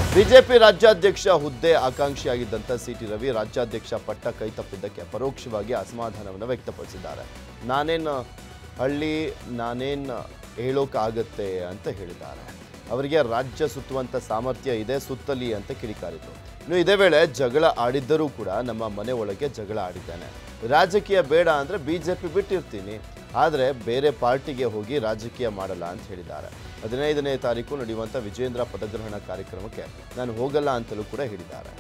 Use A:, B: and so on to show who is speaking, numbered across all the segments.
A: BJP ರಾಜ್ಯಾಧ್ಯಕ್ಷ ಹುದ್ದೆ ಆಕಾಂಕ್ಷಿಯಾಗಿದ್ದಂಥ C T Ravi ರಾಜ್ಯಾಧ್ಯಕ್ಷ ಪಟ್ಟ ಕೈತಪ್ಪಿದ್ದಕ್ಕೆ ಪರೋಕ್ಷವಾಗಿ ಅಸಮಾಧಾನವನ್ನು ವ್ಯಕ್ತಪಡಿಸಿದ್ದಾರೆ ನಾನೇನು ಹಳ್ಳಿ ನಾನೇನು ಹೇಳೋಕ್ಕಾಗತ್ತೆ ಅಂತ ಹೇಳಿದ್ದಾರೆ ಅವರಿಗೆ ರಾಜ್ಯ ಸುತ್ತುವಂಥ ಸಾಮರ್ಥ್ಯ ಇದೆ ಸುತ್ತಲಿ ಅಂತ ಕಿಡಿಕಾರಿದ್ರು ಇನ್ನು ಇದೇ ವೇಳೆ ಜಗಳ ಆಡಿದ್ದರೂ ಕೂಡ ನಮ್ಮ ಮನೆ ಒಳಗೆ ಜಗಳ ಆಡಿದ್ದಾನೆ ರಾಜಕೀಯ ಬೇಡ ಅಂದರೆ ಬಿ ಜೆ ಪಿ ಬಿಟ್ಟಿರ್ತೀನಿ ಆದರೆ ಬೇರೆ ಪಾರ್ಟಿಗೆ ಹೋಗಿ ರಾಜಕೀಯ ಮಾಡಲ್ಲ ಅಂತ ಹೇಳಿದ್ದಾರೆ ಹದಿನೈದನೇ ತಾರೀಕು ನಡೆಯುವಂಥ ವಿಜೇಂದ್ರ ಪದಗ್ರಹಣ ಕಾರ್ಯಕ್ರಮಕ್ಕೆ ನಾನು ಹೋಗಲ್ಲ ಅಂತಲೂ ಕೂಡ ಹೇಳಿದ್ದಾರೆ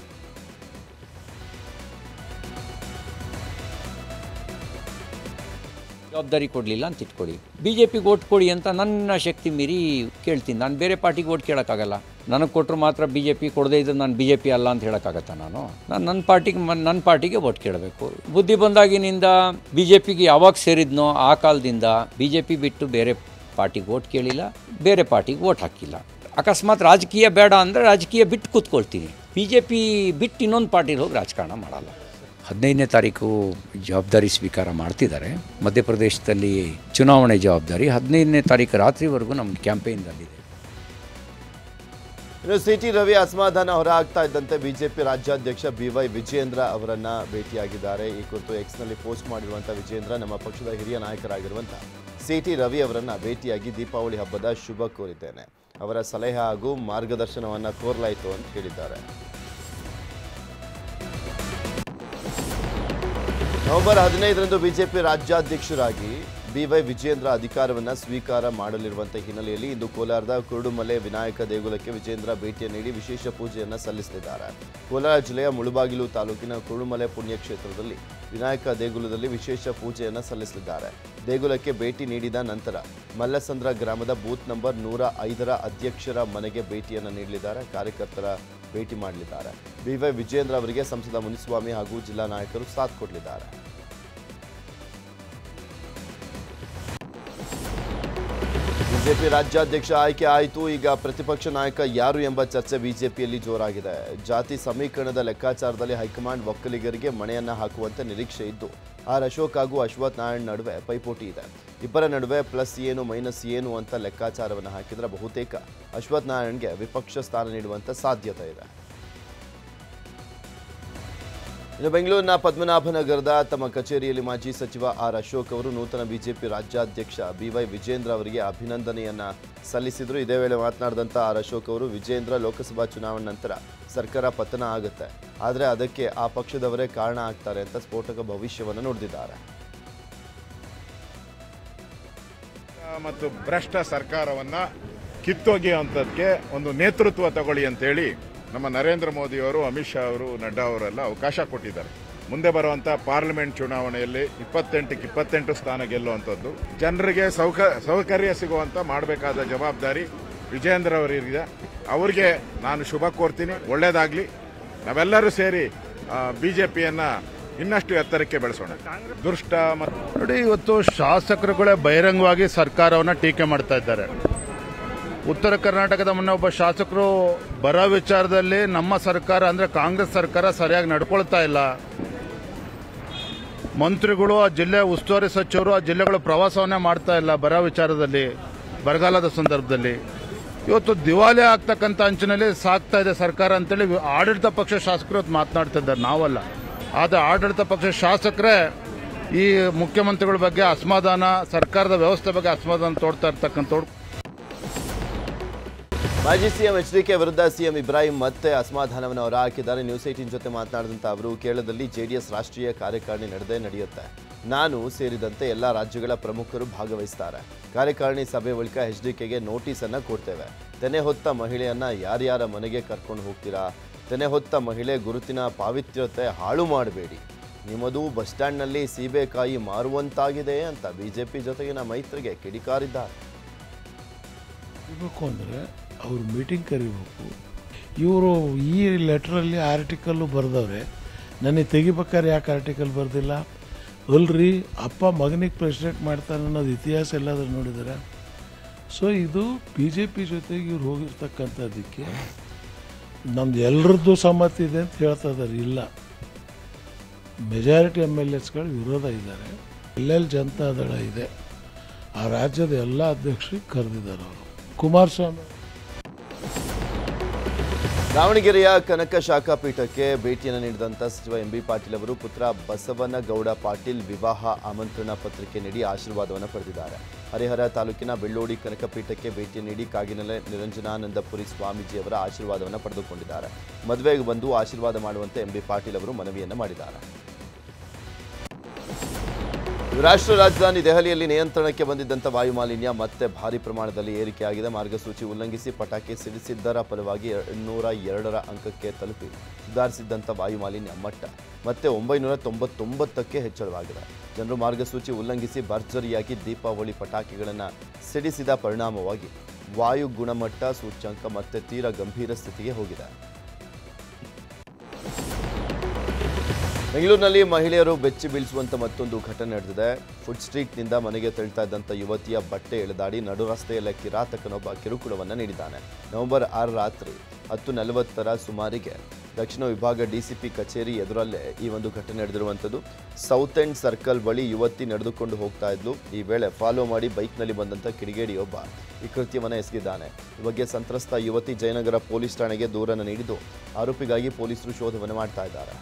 B: ಜವಾಬ್ದಾರಿ ಕೊಡಲಿಲ್ಲ ಅಂತ ಇಟ್ಕೊಳ್ಳಿ ಬಿ ಜೆ ಪಿಗೆ ಓಟ್ ಕೊಡಿ ಅಂತ ನನ್ನ ಶಕ್ತಿ ಮೀರಿ ಕೇಳ್ತೀನಿ ನಾನು ಬೇರೆ ಪಾರ್ಟಿಗೆ ಓಟ್ ಕೇಳೋಕ್ಕಾಗಲ್ಲ ನನಗೆ ಕೊಟ್ಟರು ಮಾತ್ರ ಬಿ ಜೆ ಪಿ ಕೊಡದೇ ಇದ್ದು ನಾನು ಬಿ ಜೆ ಪಿ ಅಲ್ಲ ಅಂತ ಹೇಳೋಕ್ಕಾಗತ್ತಾ ನಾನು ನಾನು ನನ್ನ ಪಾರ್ಟಿಗೆ ನನ್ನ ಪಾರ್ಟಿಗೆ ಓಟ್ ಕೇಳಬೇಕು ಬುದ್ಧಿ ಬಂದಾಗಿನಿಂದ ಬಿ ಜೆ ಪಿಗೆ ಯಾವಾಗ ಸೇರಿದ್ನೋ ಆ ಕಾಲದಿಂದ ಬಿ ಜೆ ಪಿ ಬಿಟ್ಟು ಬೇರೆ ಪಾರ್ಟಿಗೆ ಓಟ್ ಕೇಳಿಲ್ಲ ಬೇರೆ ಪಾರ್ಟಿಗೆ ಓಟ್ ಹಾಕಿಲ್ಲ ಅಕಸ್ಮಾತ್ ರಾಜಕೀಯ ಬೇಡ ಅಂದರೆ ರಾಜಕೀಯ ಬಿಟ್ಟು ಕೂತ್ಕೊಳ್ತೀನಿ ಬಿ ಜೆ ಪಿ ಬಿಟ್ಟು ಇನ್ನೊಂದು ಪಾರ್ಟಿಗೆ ಹೋಗಿ ರಾಜಕಾರಣ ಮಾಡಲ್ಲ ಹದಿನೈದನೇ ತಾರೀಕು ಜವಾಬ್ದಾರಿ ಸ್ವೀಕಾರ ಮಾಡ್ತಿದ್ದಾರೆ ಮಧ್ಯಪ್ರದೇಶದಲ್ಲಿ ಚುನಾವಣೆ ಜವಾಬ್ದಾರಿ ಹದಿನೈದನೇ ತಾರೀಕು ರಾತ್ರಿವರೆಗೂ ನಮ್ಮ ಕ್ಯಾಂಪೇನ್ದಲ್ಲಿದೆ
A: ಇನ್ನು ಸಿ ಟಿ ರವಿ ಅಸಮಾಧಾನ ಹೊರಹಾಗ್ತಾ ಇದ್ದಂತೆ ಬಿಜೆಪಿ ರಾಜ್ಯಾಧ್ಯಕ್ಷ ಬಿ ವೈ ವಿಜಯೇಂದ್ರ ಅವರನ್ನ ಭೇಟಿಯಾಗಿದ್ದಾರೆ ಈ ಕುರಿತು ಎಕ್ಸ್ನಲ್ಲಿ ಪೋಸ್ಟ್ ಮಾಡಿರುವಂಥ ವಿಜೇಂದ್ರ ನಮ್ಮ ಪಕ್ಷದ ಹಿರಿಯ ನಾಯಕರಾಗಿರುವಂಥ ಸಿ ಟಿ ರವಿ ಅವರನ್ನ ಭೇಟಿಯಾಗಿ ದೀಪಾವಳಿ ಹಬ್ಬದ ಶುಭ ಕೋರಿದ್ದೇನೆ ಅವರ ಸಲಹೆ ಹಾಗೂ ಮಾರ್ಗದರ್ಶನವನ್ನ ಕೋರಲಾಯಿತು ಅಂತ ಹೇಳಿದ್ದಾರೆ ನವೆಂಬರ್ ಹದಿನೈದರಂದು ಬಿಜೆಪಿ ರಾಜ್ಯಾಧ್ಯಕ್ಷರಾಗಿ ಬಿವೈ ವಿಜೇಂದ್ರ ಅಧಿಕಾರವನ್ನು ಸ್ವೀಕಾರ ಮಾಡಲಿರುವಂಥ ಹಿನ್ನೆಲೆಯಲ್ಲಿ ಇಂದು ಕೋಲಾರದ ಕುರುಡುಮಲೆ ವಿನಾಯಕ ದೇಗುಲಕ್ಕೆ ವಿಜೇಂದ್ರ ಭೇಟಿ ನೀಡಿ ವಿಶೇಷ ಪೂಜೆಯನ್ನು ಸಲ್ಲಿಸಲಿದ್ದಾರೆ ಕೋಲಾರ ಜಿಲ್ಲೆಯ ಮುಳುಬಾಗಿಲು ತಾಲೂಕಿನ ಕುರುಡುಮಲೆ ಪುಣ್ಯಕ್ಷೇತ್ರದಲ್ಲಿ ವಿನಾಯಕ ದೇಗುಲದಲ್ಲಿ ವಿಶೇಷ ಪೂಜೆಯನ್ನು ಸಲ್ಲಿಸಲಿದ್ದಾರೆ ದೇಗುಲಕ್ಕೆ ಭೇಟಿ ನೀಡಿದ ನಂತರ ಮಲ್ಲಸಂದ್ರ ಗ್ರಾಮದ ಬೂತ್ ನಂಬರ್ ನೂರ ಐದರ ಅಧ್ಯಕ್ಷರ ಮನೆಗೆ ಭೇಟಿಯನ್ನು ನೀಡಲಿದ್ದಾರೆ ಕಾರ್ಯಕರ್ತರ ಭೇಟಿ ಮಾಡಲಿದ್ದಾರೆ ಬಿವೈ ವಿಜೇಂದ್ರ ಅವರಿಗೆ ಸಂಸದ ಮುನಿಸ್ವಾಮಿ ಹಾಗೂ ಜಿಲ್ಲಾ ನಾಯಕರು ಸಾಥ್ ಕೊಡಲಿದ್ದಾರೆ ಬಿಜೆಪಿ ರಾಜ್ಯಾಧ್ಯಕ್ಷ ಆಯ್ಕೆ ಆಯಿತು ಈಗ ಪ್ರತಿಪಕ್ಷ ನಾಯಕ ಯಾರು ಎಂಬ ಚರ್ಚೆ ಬಿಜೆಪಿಯಲ್ಲಿ ಜೋರಾಗಿದೆ ಜಾತಿ ಸಮೀಕರಣದ ಲೆಕ್ಕಾಚಾರದಲ್ಲಿ ಹೈಕಮಾಂಡ್ ಒಕ್ಕಲಿಗರಿಗೆ ಮಣೆಯನ್ನ ಹಾಕುವಂತೆ ನಿರೀಕ್ಷೆ ಇದ್ದು ಆರ್ ಅಶೋಕ್ ಹಾಗೂ ಅಶ್ವಥ್ ನಾರಾಯಣ್ ನಡುವೆ ಪೈಪೋಟಿ ಇದೆ ಇಬ್ಬರ ನಡುವೆ ಪ್ಲಸ್ ಏನು ಮೈನಸ್ ಏನು ಅಂತ ಲೆಕ್ಕಾಚಾರವನ್ನು ಹಾಕಿದರೆ ಬಹುತೇಕ ಅಶ್ವಥ್ ನಾರಾಯಣ್ಗೆ ವಿಪಕ್ಷ ಸ್ಥಾನ ನೀಡುವಂತ ಸಾಧ್ಯತೆ ಇದೆ ಇನ್ನು ಬೆಂಗಳೂರಿನ ಪದ್ಮನಾಭನಗರದ ತಮ್ಮ ಕಚೇರಿಯಲ್ಲಿ ಮಾಜಿ ಸಚಿವ ಆರ್ ಅಶೋಕ್ ಅವರು ನೂತನ ಬಿಜೆಪಿ ರಾಜ್ಯಾಧ್ಯಕ್ಷ ಬಿವೈ ವಿಜೇಂದ್ರ ಅವರಿಗೆ ಅಭಿನಂದನೆಯನ್ನ ಸಲ್ಲಿಸಿದರು ಇದೇ ವೇಳೆ ಮಾತನಾಡಿದಂಥ ಆರ್ ಅಶೋಕ್ ಅವರು ವಿಜೇಂದ್ರ ಲೋಕಸಭಾ ಚುನಾವಣೆ ನಂತರ ಸರ್ಕಾರ ಪತನ ಆಗುತ್ತೆ ಆದರೆ ಅದಕ್ಕೆ ಆ ಪಕ್ಷದವರೇ ಕಾರಣ ಆಗ್ತಾರೆ ಅಂತ ಸ್ಫೋಟಕ ಭವಿಷ್ಯವನ್ನು ನುಡಿದಿದ್ದಾರೆ
C: ಮತ್ತು ಭ್ರಷ್ಟ ಸರ್ಕಾರವನ್ನ ಕಿತ್ತೊಗೆಯುವಂಥದ್ದಕ್ಕೆ ಒಂದು ನೇತೃತ್ವ ತಗೊಳ್ಳಿ ಅಂತೇಳಿ ನಮ್ಮ ನರೇಂದ್ರ ಮೋದಿಯವರು ಅಮಿತ್ ಶಾ ಅವರು ನಡ್ಡಾ ಅವರೆಲ್ಲ ಅವಕಾಶ ಕೊಟ್ಟಿದ್ದಾರೆ ಮುಂದೆ ಬರುವಂತ ಪಾರ್ಲಿಮೆಂಟ್ ಚುನಾವಣೆಯಲ್ಲಿ ಇಪ್ಪತ್ತೆಂಟಕ್ಕೆ ಇಪ್ಪತ್ತೆಂಟು ಸ್ಥಾನ ಗೆಲ್ಲುವಂಥದ್ದು ಜನರಿಗೆ ಸೌಕ ಸೌಕರ್ಯ ಸಿಗುವಂತ ಮಾಡಬೇಕಾದ ಜವಾಬ್ದಾರಿ ವಿಜೇಂದ್ರ ಅವರಿಗಿದೆ ಅವ್ರಿಗೆ ನಾನು ಶುಭ ಕೋರ್ತೀನಿ ಒಳ್ಳೇದಾಗ್ಲಿ ನಾವೆಲ್ಲರೂ ಸೇರಿ ಬಿಜೆಪಿಯನ್ನ ಇನ್ನಷ್ಟು ಎತ್ತರಕ್ಕೆ ಬೆಳೆಸೋಣ ದುಷ್ಟ ಮತ್ತು
D: ನೋಡಿ ಇವತ್ತು ಶಾಸಕರುಗಳೇ ಬಹಿರಂಗವಾಗಿ ಸರ್ಕಾರವನ್ನು ಟೀಕೆ ಮಾಡ್ತಾ ಇದ್ದಾರೆ ಉತ್ತರ ಕರ್ನಾಟಕದ ಮೊನ್ನೆ ಒಬ್ಬ ಶಾಸಕರು ಬರ ವಿಚಾರದಲ್ಲಿ ನಮ್ಮ ಸರ್ಕಾರ ಅಂದ್ರೆ ಕಾಂಗ್ರೆಸ್ ಸರ್ಕಾರ ಸರಿಯಾಗಿ ನಡ್ಕೊಳ್ತಾ ಇಲ್ಲ ಮಂತ್ರಿಗಳು ಆ ಜಿಲ್ಲೆ ಉಸ್ತುವಾರಿ ಸಚಿವರು ಆ ಜಿಲ್ಲೆಗಳು ಪ್ರವಾಸವನ್ನೇ ಮಾಡ್ತಾ ಇಲ್ಲ ಬರ ವಿಚಾರದಲ್ಲಿ ಬರಗಾಲದ ಸಂದರ್ಭದಲ್ಲಿ ಇವತ್ತು ದಿವಾಳಿ ಆಗ್ತಕ್ಕಂಥ ಅಂಚಿನಲ್ಲಿ ಸಾಕ್ತಾ ಇದೆ ಸರ್ಕಾರ ಅಂತೇಳಿ ಆಡಳಿತ ಪಕ್ಷ ಶಾಸಕರು ಇವತ್ತು ಮಾತನಾಡ್ತಾ ಇದ್ದಾರೆ ನಾವಲ್ಲ ಆದರೆ ಆಡಳಿತ ಪಕ್ಷ ಶಾಸಕರೇ ಈ ಮುಖ್ಯಮಂತ್ರಿಗಳ ಬಗ್ಗೆ ಅಸಮಾಧಾನ ಸರ್ಕಾರದ ವ್ಯವಸ್ಥೆ ಬಗ್ಗೆ ಅಸಮಾಧಾನ ತೋಡ್ತಾ ಇರ್ತಕ್ಕಂಥವ್ರು
A: ಮಾಜಿ ಸಿಎಂ ಎಚ್ ಡಿ ಕೆ ವಿರುದ್ಧ ಸಿಎಂ ಇಬ್ರಾಹಿಂ ಮತ್ತೆ ಅಸಮಾಧಾನವನ್ನು ಹೊರಹಾಕಿದ್ದಾರೆ ನ್ಯೂಸ್ ಏಟಿನ್ ಜೊತೆ ಮಾತನಾಡಿದಂಥ ಅವರು ಕೇರಳದಲ್ಲಿ ಜೆಡಿಎಸ್ ರಾಷ್ಟ್ರೀಯ ಕಾರ್ಯಕಾರಿಣಿ ನಡೆದೇ ನಡೆಯುತ್ತೆ ನಾನು ಸೇರಿದಂತೆ ಎಲ್ಲ ರಾಜ್ಯಗಳ ಪ್ರಮುಖರು ಭಾಗವಹಿಸ್ತಾರೆ ಕಾರ್ಯಕಾರಿಣಿ ಸಭೆ ಬಳಿಕ ಎಚ್ ಡಿ ಕೆಗೆ ನೋಟಿಸ್ ಅನ್ನ ಕೊಡ್ತೇವೆ ತೆನೆ ಹೊತ್ತ ಮಹಿಳೆಯನ್ನ ಯಾರ್ಯಾರ ಮನೆಗೆ ಕರ್ಕೊಂಡು ಹೋಗ್ತೀರಾ ತೆನೆ ಹೊತ್ತ ಮಹಿಳೆ ಗುರುತಿನ ಪಾವಿತ್ರ್ಯತೆ ಹಾಳು ಮಾಡಬೇಡಿ ನಿಮ್ಮದು ಬಸ್ ಸ್ಟ್ಯಾಂಡ್ನಲ್ಲಿ ಸೀಬೆಕಾಯಿ ಮಾರುವಂತಾಗಿದೆ ಅಂತ ಬಿಜೆಪಿ ಜೊತೆಗಿನ ಮೈತ್ರಿಗೆ ಕಿಡಿಕಾರಿದ್ದಾರೆ
E: ಕರಿಬೇಕು ಅಂದರೆ ಅವ್ರು ಮೀಟಿಂಗ್ ಕರಿಬೇಕು ಇವರು ಈ ಲೆಟ್ರಲ್ಲಿ ಆರ್ಟಿಕಲ್ಲು ಬರೆದವ್ರೆ ನನಗೆ ತೆಗಿಬೇಕಾದ್ರೆ ಯಾಕೆ ಆರ್ಟಿಕಲ್ ಬರ್ದಿಲ್ಲ ಅಲ್ರಿ ಅಪ್ಪ ಮಗನಿಗೆ ಪ್ರೆಸಿಡೆಂಟ್ ಮಾಡ್ತಾನೆ ಅನ್ನೋದು ಇತಿಹಾಸ ಎಲ್ಲಾದ್ರೂ ನೋಡಿದ್ದಾರೆ ಸೊ ಇದು ಬಿ ಜೆ ಪಿ ಜೊತೆಗೆ ಇವ್ರು ಹೋಗಿರ್ತಕ್ಕಂಥದ್ದಕ್ಕೆ ನಮ್ದು ಎಲ್ಲರದ್ದು ಸಮ್ಮತಿ ಇದೆ ಅಂತ ಹೇಳ್ತಾ ಇದ್ದಾರೆ ಇಲ್ಲ ಮೆಜಾರಿಟಿ ಎಮ್ ಎಲ್ ಎಸ್ಗಳು ವಿರೋಧ ಇದ್ದಾರೆ ಎಲ್ಲೆಲ್ಲಿ ಜನತಾದಳ ಇದೆ ಆ ರಾಜ್ಯದ ಎಲ್ಲ ಅಧ್ಯಕ್ಷರಿಗೆ ಕರೆದಿದ್ದಾರೆ ಅವರು ಕುಮಾರಸ್ವಾಮಿ
A: ದಾವಣಗೆರೆಯ ಕನಕ ಶಾಖಾ ಪೀಠಕ್ಕೆ ಭೇಟಿಯನ್ನು ನೀಡಿದಂಥ ಸಚಿವ ಎಂ ಬಿ ಪಾಟೀಲ್ ಅವರು ಪುತ್ರ ಬಸವನಗೌಡ ಪಾಟೀಲ್ ವಿವಾಹ ಆಮಂತ್ರಣ ಪತ್ರಿಕೆ ನೀಡಿ ಆಶೀರ್ವಾದವನ್ನು ಪಡೆದಿದ್ದಾರೆ ಹರಿಹರ ತಾಲೂಕಿನ ಬೆಳ್ಳೋಡಿ ಕನಕ ಪೀಠಕ್ಕೆ ಭೇಟಿ ನೀಡಿ ಕಾಗಿನೆಲೆ ನಿರಂಜನಾನಂದಪುರಿ ಸ್ವಾಮೀಜಿಯವರ ಆಶೀರ್ವಾದವನ್ನು ಪಡೆದುಕೊಂಡಿದ್ದಾರೆ ಮದುವೆಗೆ ಬಂದು ಆಶೀರ್ವಾದ ಮಾಡುವಂತೆ ಎಂ ಬಿ ಪಾಟೀಲ್ ಅವರು ಮನವಿಯನ್ನು ಮಾಡಿದ್ದಾರೆ ರಾಷ್ಟ್ರ ರಾಜಧಾನಿ ದೆಹಲಿಯಲ್ಲಿ ನಿಯಂತ್ರಣಕ್ಕೆ ಬಂದಿದ್ದಂಥ ವಾಯುಮಾಲಿನ್ಯ ಮತ್ತೆ ಭಾರಿ ಪ್ರಮಾಣದಲ್ಲಿ ಏರಿಕೆಯಾಗಿದೆ ಮಾರ್ಗಸೂಚಿ ಉಲ್ಲಂಘಿಸಿ ಪಟಾಕಿ ಸಿಡಿಸಿದ್ದರ ಫಲವಾಗಿ ಇನ್ನೂರ ಎರಡರ ಅಂಕಕ್ಕೆ ತಲುಪಿ ಸುಧಾರಿಸಿದ್ದಂಥ ವಾಯುಮಾಲಿನ್ಯ ಮಟ್ಟ ಮತ್ತೆ ಒಂಬೈನೂರ ತೊಂಬತ್ತೊಂಬತ್ತಕ್ಕೆ ಹೆಚ್ಚಳವಾಗಿದೆ ಜನರು ಮಾರ್ಗಸೂಚಿ ಉಲ್ಲಂಘಿಸಿ ಭರ್ಜರಿಯಾಗಿ ದೀಪಾವಳಿ ಪಟಾಕಿಗಳನ್ನು ಸಿಡಿಸಿದ ಪರಿಣಾಮವಾಗಿ ವಾಯು ಗುಣಮಟ್ಟ ಸೂಚ್ಯಂಕ ಮತ್ತೆ ತೀರಾ ಗಂಭೀರ ಸ್ಥಿತಿಗೆ ಹೋಗಿದೆ ಬೆಂಗಳೂರಿನಲ್ಲಿ ಮಹಿಳೆಯರು ಬೆಚ್ಚಿ ಬೀಳಿಸುವಂತ ಮತ್ತೊಂದು ಘಟನೆ ನಡೆದಿದೆ ಫುಡ್ ಸ್ಟ್ರೀಟ್ನಿಂದ ಮನೆಗೆ ತೆರಳ್ತಾ ಇದ್ದಂಥ ಯುವತಿಯ ಬಟ್ಟೆ ಎಳೆದಾಡಿ ನಡು ರಸ್ತೆಯಲ್ಲೇ ಕಿರಾತಕನೊಬ್ಬ ಕಿರುಕುಳವನ್ನು ನೀಡಿದ್ದಾನೆ ನವೆಂಬರ್ ಆರು ರಾತ್ರಿ ಹತ್ತು ನಲವತ್ತರ ಸುಮಾರಿಗೆ ದಕ್ಷಿಣ ವಿಭಾಗ ಡಿಸಿಪಿ ಕಚೇರಿ ಎದುರಲ್ಲೇ ಈ ಒಂದು ಘಟನೆ ನಡೆದಿರುವಂಥದ್ದು ಸೌತ್ ಎಂಡ್ ಸರ್ಕಲ್ ಬಳಿ ಯುವತಿ ನಡೆದುಕೊಂಡು ಹೋಗ್ತಾ ಇದ್ಲು ಈ ವೇಳೆ ಫಾಲೋ ಮಾಡಿ ಬೈಕ್ನಲ್ಲಿ ಬಂದಂಥ ಕಿಡಿಗೇಡಿಯೊಬ್ಬ ಈ ಕೃತ್ಯವನ್ನು ಎಸಗಿದ್ದಾನೆ ಈ ಬಗ್ಗೆ ಸಂತ್ರಸ್ತ ಯುವತಿ ಜಯನಗರ ಪೊಲೀಸ್ ಠಾಣೆಗೆ ದೂರನ್ನು ನೀಡಿದ್ದು ಆರೋಪಿಗಾಗಿ ಪೊಲೀಸರು ಶೋಧವನ್ನು ಮಾಡ್ತಾ ಇದ್ದಾರೆ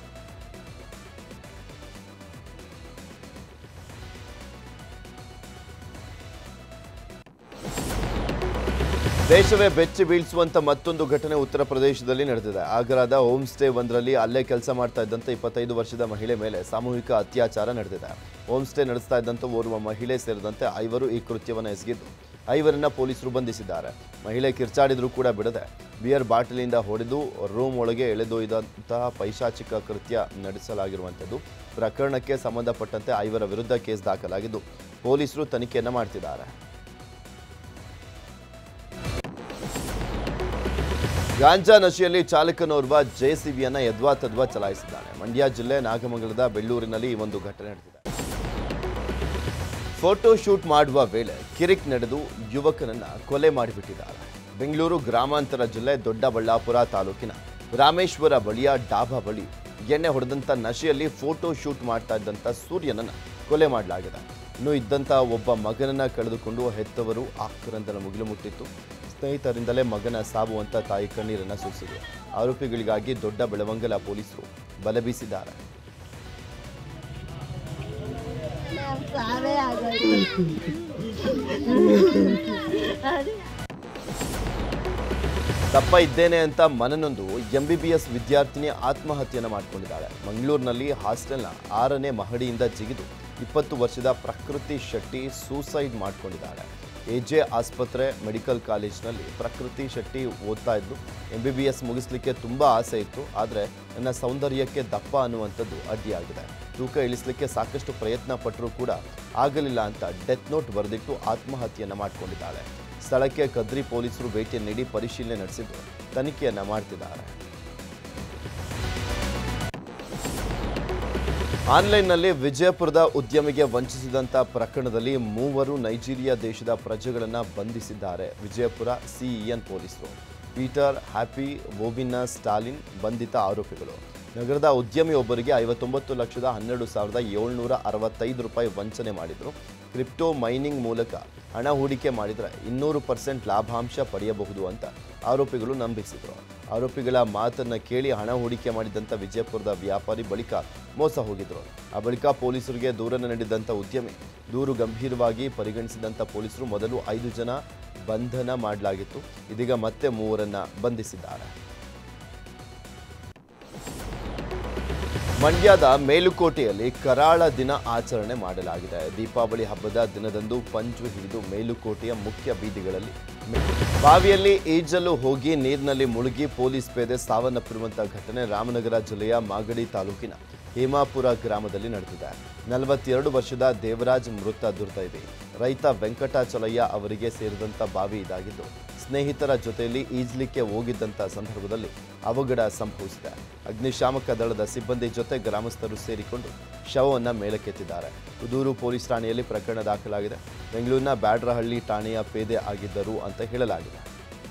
A: ದೇಶವೇ ಬೆಚ್ಚಿ ಬೀಳಿಸುವಂತ ಮತ್ತೊಂದು ಘಟನೆ ಉತ್ತರ ಪ್ರದೇಶದಲ್ಲಿ ನಡೆದಿದೆ ಆಗ್ರಾದ ಹೋಮ್ ಸ್ಟೇ ಒಂದರಲ್ಲಿ ಅಲ್ಲೇ ಕೆಲಸ ಮಾಡ್ತಾ ಇದ್ದಂಥ ಇಪ್ಪತ್ತೈದು ವರ್ಷದ ಮಹಿಳೆ ಮೇಲೆ ಸಾಮೂಹಿಕ ಅತ್ಯಾಚಾರ ನಡೆದಿದೆ ಹೋಮ್ ಸ್ಟೇ ನಡೆಸ್ತಾ ಇದ್ದಂಥ ಓರ್ವ ಮಹಿಳೆ ಸೇರಿದಂತೆ ಐವರು ಈ ಕೃತ್ಯವನ್ನು ಎಸಗಿದ್ದು ಐವರನ್ನ ಪೊಲೀಸರು ಬಂಧಿಸಿದ್ದಾರೆ ಮಹಿಳೆ ಕಿರ್ಚಾಡಿದ್ರೂ ಕೂಡ ಬಿಡದೆ ಬಿಯರ್ ಬಾಟಲಿಯಿಂದ ಹೊಡೆದು ರೂಮ್ ಒಳಗೆ ಎಳೆದೊಯ್ದಂತಹ ಪೈಶಾಚಿಕ ಕೃತ್ಯ ನಡೆಸಲಾಗಿರುವಂಥದ್ದು ಪ್ರಕರಣಕ್ಕೆ ಸಂಬಂಧಪಟ್ಟಂತೆ ಐವರ ವಿರುದ್ಧ ಕೇಸ್ ದಾಖಲಾಗಿದ್ದು ಪೊಲೀಸರು ತನಿಖೆಯನ್ನು ಮಾಡ್ತಿದ್ದಾರೆ ಗಾಂಜಾ ನಶೆಯಲ್ಲಿ ಚಾಲಕನೋರ್ವ ಜೆಸಿಬಿಯನ್ನ ಯದ್ವಾ ತದ್ವಾ ಚಲಾಯಿಸಿದ್ದಾನೆ ಮಂಡ್ಯ ಜಿಲ್ಲೆ ನಾಗಮಂಗಲದ ಬೆಳ್ಳೂರಿನಲ್ಲಿ ಈ ಒಂದು ಘಟನೆ ನಡೆದಿದೆ ಫೋಟೋ ಶೂಟ್ ಮಾಡುವ ವೇಳೆ ಕಿರಿಕ್ ನಡೆದು ಯುವಕನನ್ನ ಕೊಲೆ ಮಾಡಿಬಿಟ್ಟಿದ್ದಾರೆ ಬೆಂಗಳೂರು ಗ್ರಾಮಾಂತರ ಜಿಲ್ಲೆ ದೊಡ್ಡಬಳ್ಳಾಪುರ ತಾಲೂಕಿನ ರಾಮೇಶ್ವರ ಬಳಿಯ ಡಾಬಾ ಬಳಿ ಎಣ್ಣೆ ಹೊಡೆದಂಥ ನಶೆಯಲ್ಲಿ ಫೋಟೋ ಶೂಟ್ ಮಾಡ್ತಾ ಇದ್ದಂಥ ಸೂರ್ಯನನ್ನ ಕೊಲೆ ಮಾಡಲಾಗಿದೆ ಇನ್ನು ಇದ್ದಂಥ ಒಬ್ಬ ಮಗನನ್ನ ಕಳೆದುಕೊಂಡು ಹೆತ್ತವರು ಆಕ್ರಂದನ ಮುಗಿಲು ಮುಟ್ಟಿತ್ತು ಸ್ನೇಹಿತರಿಂದಲೇ ಮಗನ ಸಾವು ಅಂತ ತಾಯಿ ಕಣ್ಣೀರನ್ನ ಸುರಿಸಿದ್ರು ಆರೋಪಿಗಳಿಗಾಗಿ ದೊಡ್ಡ ಬೆಳವಂಗಲ ಪೊಲೀಸರು ಬಲೆ ಬೀಸಿದ್ದಾರೆ
F: सारे आ गए
A: ತಪ್ಪ ಇದ್ದೇನೆ ಅಂತ ಮನನೊಂದು ಎಂಬಿಬಿಎಸ್ ವಿದ್ಯಾರ್ಥಿನಿ ಆತ್ಮಹತ್ಯೆಯನ್ನು ಮಾಡಿಕೊಂಡಿದ್ದಾಳೆ ಮಂಗಳೂರಿನಲ್ಲಿ ಹಾಸ್ಟೆಲ್ನ ಆರನೇ ಮಹಡಿಯಿಂದ ಜಿಗಿದು ಇಪ್ಪತ್ತು ವರ್ಷದ ಪ್ರಕೃತಿ ಶೆಟ್ಟಿ ಸೂಸೈಡ್ ಮಾಡಿಕೊಂಡಿದ್ದಾಳೆ ಎಜೆ ಆಸ್ಪತ್ರೆ ಮೆಡಿಕಲ್ ಕಾಲೇಜ್ನಲ್ಲಿ ಪ್ರಕೃತಿ ಶೆಟ್ಟಿ ಓದ್ತಾ ಇದ್ದು ಎಂ ಬಿ ಬಿ ಎಸ್ ಮುಗಿಸ್ಲಿಕ್ಕೆ ತುಂಬ ಆಸೆ ಇತ್ತು ಆದರೆ ನನ್ನ ಸೌಂದರ್ಯಕ್ಕೆ ದಪ್ಪ ಅನ್ನುವಂಥದ್ದು ಅಡ್ಡಿಯಾಗಿದೆ ತೂಕ ಇಳಿಸಲಿಕ್ಕೆ ಸಾಕಷ್ಟು ಪ್ರಯತ್ನ ಪಟ್ಟರೂ ಕೂಡ ಆಗಲಿಲ್ಲ ಅಂತ ಡೆತ್ ನೋಟ್ ಬರೆದಿಟ್ಟು ಆತ್ಮಹತ್ಯೆಯನ್ನು ಮಾಡಿಕೊಂಡಿದ್ದಾಳೆ ಸ್ಥಳಕ್ಕೆ ಕದ್ರಿ ಪೊಲೀಸರು ಭೇಟಿ ನೀಡಿ ಪರಿಶೀಲನೆ ನಡೆಸಿದ್ದು ತನಿಖೆಯನ್ನ ಮಾಡ್ತಿದ್ದಾರೆ ಆನ್ಲೈನ್ನಲ್ಲಿ ವಿಜಯಪುರದ ಉದ್ಯಮಿಗೆ ವಂಚಿಸಿದಂಥ ಪ್ರಕರಣದಲ್ಲಿ ಮೂವರು ನೈಜೀರಿಯಾ ದೇಶದ ಪ್ರಜೆಗಳನ್ನು ಬಂಧಿಸಿದ್ದಾರೆ ವಿಜಯಪುರ ಸಿಇಎನ್ ಪೊಲೀಸರು ಪೀಟರ್ ಹ್ಯಾಪಿ ವೋಬಿನ್ನ ಸ್ಟಾಲಿನ್ ಬಂಧಿತ ಆರೋಪಿಗಳು ನಗರದ ಉದ್ಯಮಿಯೊಬ್ಬರಿಗೆ ಐವತ್ತೊಂಬತ್ತು ಲಕ್ಷದ ಹನ್ನೆರಡು ಸಾವಿರದ ಏಳ್ನೂರ ಅರವತ್ತೈದು ರೂಪಾಯಿ ವಂಚನೆ ಮಾಡಿದರು ಕ್ರಿಪ್ಟೋ ಮೈನಿಂಗ್ ಮೂಲಕ ಹಣ ಹೂಡಿಕೆ ಮಾಡಿದರೆ ಇನ್ನೂರು ಪರ್ಸೆಂಟ್ ಲಾಭಾಂಶ ಪಡೆಯಬಹುದು ಅಂತ ಆರೋಪಿಗಳು ನಂಬಿಸಿದರು ಆರೋಪಿಗಳ ಮಾತನ್ನ ಕೇಳಿ ಹಣ ಹೂಡಿಕೆ ಮಾಡಿದಂಥ ವಿಜಯಪುರದ ವ್ಯಾಪಾರಿ ಬಳಿಕ ಮೋಸ ಹೋಗಿದ್ರು ಆ ಬಳಿಕ ಪೊಲೀಸರಿಗೆ ದೂರನ್ನು ನೀಡಿದಂಥ ಉದ್ಯಮಿ ದೂರು ಗಂಭೀರವಾಗಿ ಪರಿಗಣಿಸಿದಂಥ ಪೊಲೀಸರು ಮೊದಲು ಐದು ಜನ ಬಂಧನ ಮಾಡಲಾಗಿತ್ತು ಇದೀಗ ಮತ್ತೆ ಮೂವರನ್ನ ಬಂಧಿಸಿದ್ದಾರೆ ಮಂಡ್ಯದ ಮೇಲುಕೋಟೆಯಲ್ಲಿ ಕರಾಳ ದಿನ ಆಚರಣೆ ಮಾಡಲಾಗಿದೆ ದೀಪಾವಳಿ ಹಬ್ಬದ ದಿನದಂದು ಪಂಚು ಹಿಡಿದು ಮೇಲುಕೋಟೆಯ ಮುಖ್ಯ ಬೀದಿಗಳಲ್ಲಿ ಮೆ- ಬಾವಿಯಲ್ಲಿ ಈಜಲು ಹೋಗಿ ನೀರಿನಲ್ಲಿ ಮುಳುಗಿ ಪೊಲೀಸ್ ಪೇದೆ ಸಾವನ್ನಪ್ಪಿರುವಂತಹ ಘಟನೆ ರಾಮನಗರ ಜಿಲ್ಲೆಯ ಮಾಗಡಿ ತಾಲೂಕಿನ ಹೇಮಾಪುರ ಗ್ರಾಮದಲ್ಲಿ ನಡೆದಿದೆ ನಲವತ್ತೆರಡು ವರ್ಷದ ದೇವರಾಜ್ ಮೃತ ದುರ್ದೈವಿ ರೈತ ವೆಂಕಟಾಚಲಯ್ಯ ಅವರಿಗೆ ಸೇರಿದಂಥ ಬಾವಿ ಇದಾಗಿದ್ದು ಸ್ನೇಹಿತರ ಜೊತೆಯಲ್ಲಿ ಈಜ್ಲಿಕ್ಕೆ ಹೋಗಿದ್ದಂಥ ಸಂದರ್ಭದಲ್ಲಿ ಅವಘಡ ಸಂಭವಿಸಿದೆ ಅಗ್ನಿಶಾಮಕ ದಳದ ಸಿಬ್ಬಂದಿ ಜೊತೆ ಗ್ರಾಮಸ್ಥರು ಸೇರಿಕೊಂಡು ಶವವನ್ನು ಮೇಲಕ್ಕೆತ್ತಿದ್ದಾರೆ ಉದೂರು ಪೊಲೀಸ್ ಠಾಣೆಯಲ್ಲಿ ಪ್ರಕರಣ ದಾಖಲಾಗಿದೆ ಬೆಂಗಳೂರಿನ ಬ್ಯಾಡ್ರಹಳ್ಳಿ ಠಾಣೆಯ ಪೇದೆ ಆಗಿದ್ದರು ಅಂತ ಹೇಳಲಾಗಿದೆ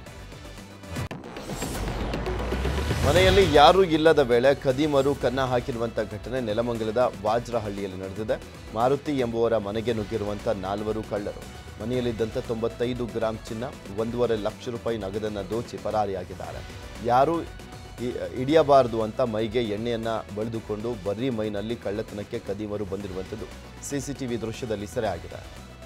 A: ಮನೆಯಲ್ಲಿ ಯಾರೂ ಇಲ್ಲದ ವೇಳೆ ಖದೀಮರು ಕನ್ನ ಹಾಕಿರುವಂಥ ಘಟನೆ ನೆಲಮಂಗಲದ ವಾಜ್ರಹಳ್ಳಿಯಲ್ಲಿ ನಡೆದಿದೆ ಮಾರುತಿ ಎಂಬುವರ ಮನೆಗೆ ನುಗ್ಗಿರುವಂಥ ನಾಲ್ವರು ಕಳ್ಳರು ಮನೆಯಲ್ಲಿದ್ದಂಥ ತೊಂಬತ್ತೈದು ಗ್ರಾಂ ಚಿನ್ನ ಒಂದೂವರೆ ಲಕ್ಷ ರೂಪಾಯಿ ನಗದನ್ನು ದೋಚಿ ಪರಾರಿಯಾಗಿದ್ದಾರೆ ಯಾರೂ ಇ- ಹಿಡಿಯಬಾರದು ಅಂತ ಮೈಗೆ ಎಣ್ಣೆಯನ್ನ ಬಳಿದುಕೊಂಡು ಬರೀ ಮೈನಲ್ಲಿ ಕಳ್ಳತನಕ್ಕೆ ಕದಿಮರು ಬಂದಿರುವಂಥದ್ದು ಸಿಸಿಟಿವಿ ದೃಶ್ಯದಲ್ಲಿ ಸೆರೆ ಆಗಿದೆ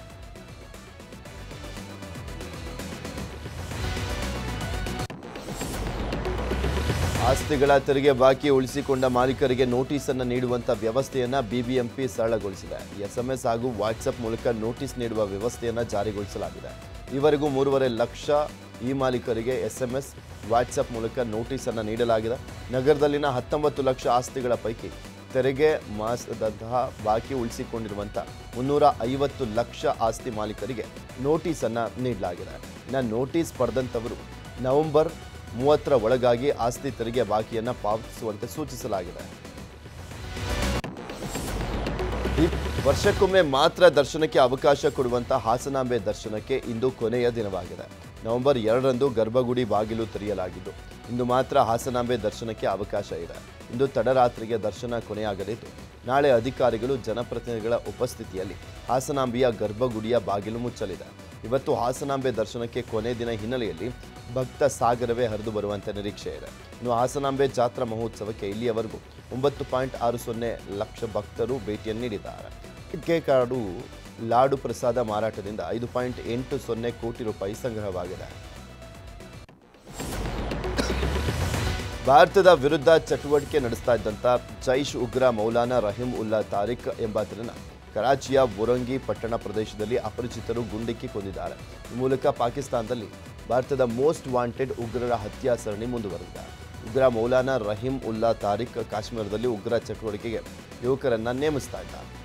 A: ಆಸ್ತಿಗಳ ತೆರಿಗೆ ಬಾಕಿ ಉಳಿಸಿಕೊಂಡ ಮಾಲೀಕರಿಗೆ ನೋಟಿಸ್ ಅನ್ನು ನೀಡುವಂತ ವ್ಯವಸ್ಥೆಯನ್ನ ಬಿಬಿಎಂಪಿ ಸರಳಗೊಳಿಸಿದೆ ಎಸ್ಎಂಎಸ್ ಹಾಗೂ ವಾಟ್ಸಪ್ ಮೂಲಕ ನೋಟಿಸ್ ನೀಡುವ ವ್ಯವಸ್ಥೆಯನ್ನ ಜಾರಿಗೊಳಿಸಲಾಗಿದೆ ಈವರೆಗೂ ಮೂರುವರೆ ಲಕ್ಷ ಈ ಮಾಲೀಕರಿಗೆ ಎಸ್ಎಂಎಸ್ ವಾಟ್ಸಪ್ ಮೂಲಕ ನೋಟಿಸ್ ಅನ್ನು ನೀಡಲಾಗಿದೆ ನಗರದಲ್ಲಿನ ಹತ್ತೊಂಬತ್ತು ಲಕ್ಷ ಆಸ್ತಿಗಳ ಪೈಕಿ ತೆರಿಗೆ ಮಾಸದಂತಹ ಬಾಕಿ ಉಳಿಸಿಕೊಂಡಿರುವಂಥ ಮುನ್ನೂರ ಐವತ್ತು ಲಕ್ಷ ಆಸ್ತಿ ಮಾಲೀಕರಿಗೆ ನೋಟಿಸ್ ಅನ್ನ ನೀಡಲಾಗಿದೆ ಇನ್ನು ನೋಟಿಸ್ ಪಡೆದಂಥವರು ನವೆಂಬರ್ ಮೂವತ್ತರ ಒಳಗಾಗಿ ಆಸ್ತಿ ತೆರಿಗೆ ಬಾಕಿಯನ್ನು ಪಾವತಿಸುವಂತೆ ಸೂಚಿಸಲಾಗಿದೆ ಈ ವರ್ಷಕ್ಕೊಮ್ಮೆ ಮಾತ್ರ ದರ್ಶನಕ್ಕೆ ಅವಕಾಶ ಕೊಡುವಂತ ಹಾಸನಾಂಬೆ ದರ್ಶನಕ್ಕೆ ಇಂದು ಕೊನೆಯ ದಿನವಾಗಿದೆ ನವೆಂಬರ್ ಎರಡರಂದು ಗರ್ಭಗುಡಿ ಬಾಗಿಲು ತೆರೆಯಲಾಗಿದ್ದು ಇಂದು ಮಾತ್ರ ಹಾಸನಾಂಬೆ ದರ್ಶನಕ್ಕೆ ಅವಕಾಶ ಇದೆ ಇಂದು ತಡರಾತ್ರಿಗೆ ದರ್ಶನ ಕೊನೆಯಾಗಲಿದ್ದು ನಾಳೆ ಅಧಿಕಾರಿಗಳು ಜನಪ್ರತಿನಿಧಿಗಳ ಉಪಸ್ಥಿತಿಯಲ್ಲಿ ಹಾಸನಾಂಬೆಯ ಗರ್ಭಗುಡಿಯ ಬಾಗಿಲು ಮುಚ್ಚಲಿದೆ ಇವತ್ತು ಹಾಸನಾಂಬೆ ದರ್ಶನಕ್ಕೆ ಕೊನೆ ದಿನ ಹಿನ್ನೆಲೆಯಲ್ಲಿ ಭಕ್ತ ಸಾಗರವೇ ಹರಿದು ಬರುವಂತೆ ನಿರೀಕ್ಷೆ ಇದೆ ಇನ್ನು ಹಾಸನಾಂಬೆ ಜಾತ್ರಾ ಮಹೋತ್ಸವಕ್ಕೆ ಇಲ್ಲಿಯವರೆಗೂ ಒಂಬತ್ತು ಪಾಯಿಂಟ್ ಆರು ಸೊನ್ನೆ ಲಕ್ಷ ಭಕ್ತರು ಭೇಟಿಯನ್ನು ನೀಡಿದ್ದಾರೆ ಟಿಕೆ ಕಾರ್ಡು ಲಾಡು ಪ್ರಸಾದ ಮಾರಾಟದಿಂದ ಐದು ಪಾಯಿಂಟ್ ಎಂಟು ಸೊನ್ನೆ ಕೋಟಿ ರೂಪಾಯಿ ಸಂಗ್ರಹವಾಗಿದೆ ಭಾರತದ ವಿರುದ್ಧ ಚಟುವಟಿಕೆ ನಡೆಸ್ತಾ ಇದ್ದಂಥ ಜೈಷ್ ಉಗ್ರ ಮೌಲಾನಾ ರಹೀಂ ಉಲ್ಲಾ ತಾರಿಕ್ ಎಂಬಾತರನ್ನ ಕರಾಚಿಯ ಬುರಂಗಿ ಪಟ್ಟಣ ಪ್ರದೇಶದಲ್ಲಿ ಅಪರಿಚಿತರು ಗುಂಡಿಕ್ಕಿ ಕೊಂದಿದ್ದಾರೆ ಈ ಮೂಲಕ ಪಾಕಿಸ್ತಾನದಲ್ಲಿ ಭಾರತದ ಮೋಸ್ಟ್ ವಾಂಟೆಡ್ ಉಗ್ರರ ಹತ್ಯಾ ಸರಣಿ ಮುಂದುವರೆದಿದೆ ಉಗ್ರ ಮೌಲಾನಾ ರಹೀಂ ಉಲ್ಲಾ ತಾರಿಕ್ ಕಾಶ್ಮೀರದಲ್ಲಿ ಉಗ್ರ ಚಟುವಟಿಕೆಗೆ ಯುವಕರನ್ನ ನೇಮಿಸ್ತಾ ಇದ್ದಾರೆ